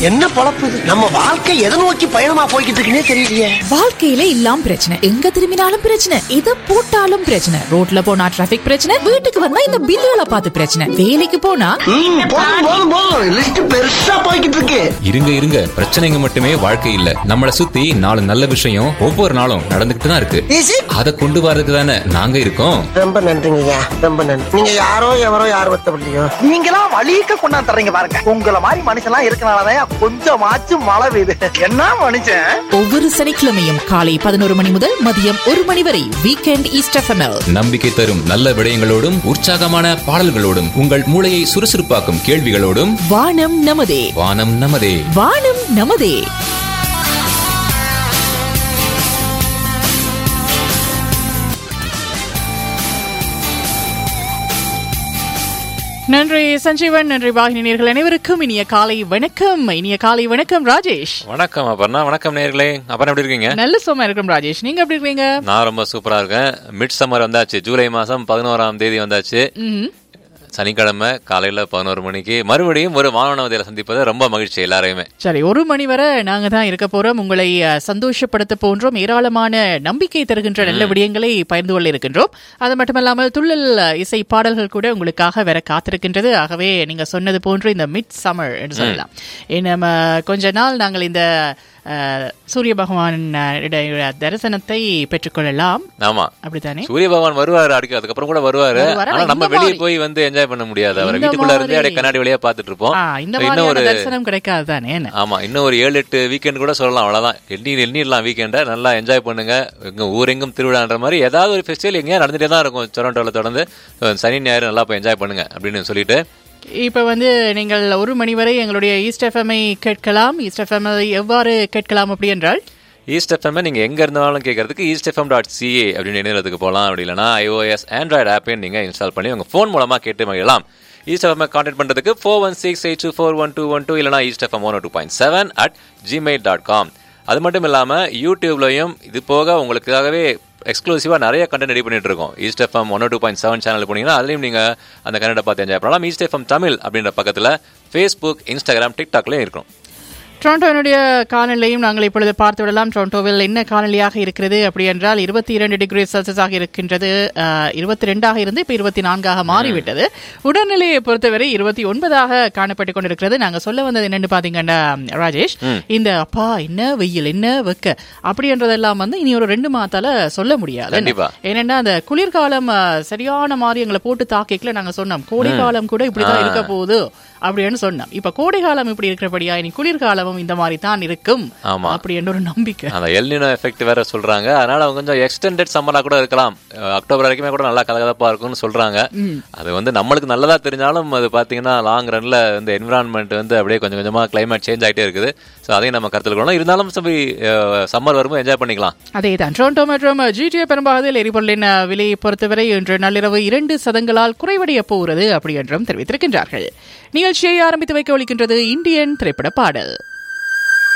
என்ன பொழப்பு இது நம்ம வாழ்க்கை எதை நோக்கி பயணமா போய்கிட்டு இருக்குன்னே தெரியலையே வாழ்க்கையில இல்லாம் பிரச்சனை எங்க திரும்பினாலும் பிரச்சனை எதை போட்டாலும் பிரச்சனை ரோட்ல போனா டிராபிக் பிரச்சனை வீட்டுக்கு வந்தா இந்த பில்லுகளை பார்த்து பிரச்சனை வேலைக்கு போனா ம், போதும் போதும் போதும் லிஸ்ட் பெருசா போய்கிட்டு இருக்கு இருங்க இருங்க பிரச்சனைங்க மட்டுமே வாழ்க்கை இல்ல நம்மள சுத்தி நாலு நல்ல விஷயம் ஒவ்வொரு நாளும் நடந்துகிட்டு தான் இருக்கு ஈஸி அதை கொண்டு வரதுக்கு தானே நாங்க இருக்கோம் ரொம்ப நன்றிங்கய்யா ரொம்ப நன்றி நீங்க யாரோ எவரோ யார் ஒத்தப்படலையோ நீங்களாம் வழிக்க கொண்டாந்து தர்றீங்க பாருங்க உங்கள மாதிரி மனுஷன்லாம் இருக்கனாலதான் கொஞ்சமாச்சும் மழை பெய்யுது என்ன மனுஷன் ஒவ்வொரு சனிக்கிழமையும் காலை பதினோரு மணி முதல் மதியம் ஒரு மணி வரை வீக்கெண்ட் ஈஸ்ட் எஃப்எம்எல் நம்பிக்கை தரும் நல்ல விடயங்களோடும் உற்சாகமான பாடல்களோடும் உங்கள் மூளையை சுறுசுறுப்பாக்கும் கேள்விகளோடும் வானம் நமதே வானம் நமதே வானம் நமதே நன்றி சஞ்சீவன் நன்றி வாகினி நேர்கள் அனைவருக்கும் இனிய காலை வணக்கம் இனிய காலை வணக்கம் ராஜேஷ் வணக்கம் அபர்ணா வணக்கம் நேர்களே அப்புறம் எப்படி இருக்கீங்க நல்ல சும்மா இருக்கும் ராஜேஷ் நீங்க எப்படி இருக்கீங்க நான் ரொம்ப சூப்பரா இருக்கேன் மிட் சம்மர் வந்தாச்சு ஜூலை மாசம் பதினோராம் தேதி வந்தாச்சு ம்ஹும். சனிக்கிழமை காலையில பதினோரு மணிக்கு மறுபடியும் ஒரு மாணவனதையில சந்திப்பது ரொம்ப மகிழ்ச்சி எல்லாரையுமே சரி ஒரு மணி வரை நாங்க தான் இருக்க போறோம் உங்களை அஹ், சந்தோஷப்படுத்த போன்றோம் ஏராளமான நம்பிக்கை தருகின்ற நல்ல விடயங்களை பகிர்ந்து கொள்ள இருக்கின்றோம் அது மட்டுமல்லாமல் துள்ளல் அஹ், இசை பாடல்கள் கூட உங்களுக்காக வேற காத்திருக்கின்றது ஆகவே நீங்க சொன்னது போன்று இந்த மிட் சம்மர் என்று சொல்லலாம் இ- நம்ம கொஞ்ச நாள் நாங்கள் இந்த அஹ், சூரிய பகவான் அஹ், இடைய தரிசனத்தை பெற்றுக்கொள்ளலாம் ஆமா அப்படித்தானே சூரிய பகவான் வருவாரு அடிக்க அதுக்கப்புறம் கூட வருவாரு வருவாரு. ஆனா ஆனா நம்ம இந்த வெளியே மாதிரி- போய் வந்து என்ஜாய் பண்ண முடியாது அவரை இந்த வீட்டுக்குள்ள இருந்தே மாதிரி- அப்படியே கண்ணாடி வழியா பாத்துட்டு இருப்போம் ஆ, இந்த இன்னும் மாதிரியான ஒரு தரிசனம் கிடைக்காது தானே என்ன? ஆமா இன்னும் ஒரு ஏழு எட்டு வீக்கெண்ட் கூட சொல்லலாம் அவ்வளவுதான் எண்ணி எண்ணிடலாம் வீக்கெண்டை நல்லா என்ஜாய் பண்ணுங்க எங்க ஊரெங்கும் திருவிழான்ற மாதிரி ஏதாவது ஒரு ஃபெஸ்டிவல் எங்கேயா நடந்துட்டே தான் இருக்கும் டொரண்டோல தொடர்ந்து So, சனி ஞாயிறு நல்லா போய் என்ஜாய் பண்ணுங்க அப்படின்னு சொல்லிட்டு இப்ப வந்து நீங்கள் ஒரு மணி வரை எங்களுடைய ஈஸ்ட் எஃப்எம்ஐ கேட்கலாம் ஈஸ்ட் எஃப்எம் எவ்வாறு கேட்கலாம் அப்படி என்றால் ஈஸ்ட் எஃப்எம் நீங்க எங்க இருந்தாலும் கேட்கறதுக்கு ஈஸ்ட் எஃப்எம் டாட் சிஏ அப்படின்னு இணையத்துக்கு போகலாம் அப்படி இல்லைனா ஐஓஎஸ் ஆண்ட்ராய்டு ஆப்பையும் நீங்க இன்ஸ்டால் பண்ணி உங்க ஃபோன் மூலமா கேட்டு மகிழலாம் ஈஸ்ட் எஃப்எம் கான்டாக்ட் பண்றதுக்கு four one six eight two four one two one two இல்லைனா East FM one two point seven at Gmail dot com அது மட்டும் இல்லாம யூடியூப்லயும் இது போக உங்களுக்காகவே எக்ஸ்க்ளூசிவா நிறைய கண்டென்ட் ரெடி பண்ணிட்டு இருக்கோம் East FM one two point seven channel போனீங்கன்னா அதுலயும் நீங்க அந்த கன்னட பார்த்து என்ஜாய் பண்ணலாம் ஈஸ்ட் எஃப்எம் தமிழ் அப்படின்ற பக்கத்துல ஃபேஸ்புக் இன்ஸ்டாகிராம் டிக்டாக்லயும் இருக்கும் டொரண்டோனுடைய காலநிலையும் நாங்கள் இப்பொழுது பார்த்து விடலாம் டொரண்டோவில் என்ன காலநிலையாக இருக்கிறது அப்படி என்றால் இருபத்தி இரண்டு டிகிரி செல்சியஸாக இருக்கின்றது இருபத்தி ரெண்டாக இருந்து இப்போ இருபத்தி நான்காக மாறிவிட்டது உடல்நிலையை பொறுத்தவரை இருபத்தி ஒன்பதாக காணப்பட்டு கொண்டிருக்கிறது நாங்க சொல்ல வந்தது என்னன்னு பாத்தீங்கன்னா ராஜேஷ் இந்த அப்பா என்ன வெயில் என்ன வெக்க அப்படின்றதெல்லாம் வந்து இனி ஒரு ரெண்டு மாத்தால சொல்ல முடியாது கண்டிப்பா. ஏனென்னா அந்த குளிர்காலம் அஹ், சரியான மாதிரி எங்களை போட்டு தாக்கிக்கல நாங்க சொன்னோம் கோடை காலம் கூட இப்படிதான் இருக்க போகுது அப்படின்னு சொன்னோம் இப்ப கோடை காலம் இப்படி இருக்கிறபடியா இனி குளிர்காலமும் இந்த மாதிரி தான் இருக்கும் ஆமா. அப்படின்னு ஒரு நம்பிக்கை அந்த எல்னினோ எஃபெக்ட் வேற சொல்றாங்க அதனால அவங்க கொஞ்சம் எக்ஸ்டெண்டட் சம்மரா கூட இருக்கலாம் அஹ் அக்டோபர் வரைக்குமே கூட நல்லா கலகலப்பா இருக்கும்னு சொல்றாங்க அது வந்து நம்மளுக்கு நல்லதா தெரிஞ்சாலும் அது பாத்தீங்கன்னா லாங் ரன்ல இந்த என்விரான்மெண்ட் வந்து அப்படியே கொஞ்சம் கொஞ்சமா கிளைமேட் சேஞ்ச் ஆயிட்டே இருக்குது ஸோ அதையும் நம்ம கருத்தில் கொள்ளணும் இருந்தாலும் சரி சம்மர் வரும்போது என்ஜாய் பண்ணிக்கலாம் அதே தான் டொரண்டோ மற்றும் ஜிடிஏ பெரும்பாகத்தில் எரிபொருளின் அஹ், விலையை பொறுத்தவரை இன்று நள்ளிரவு இரண்டு சதங்களால் குறைவடைய போகிறது அப்படி என்றும் தெரிவித்திருக்கின்றார்கள் நிகழ்ச்சியை ஆரம்பித்து வைக்க ஒலிக்கின்றது இந்தியன் திரைப்பட பாடல்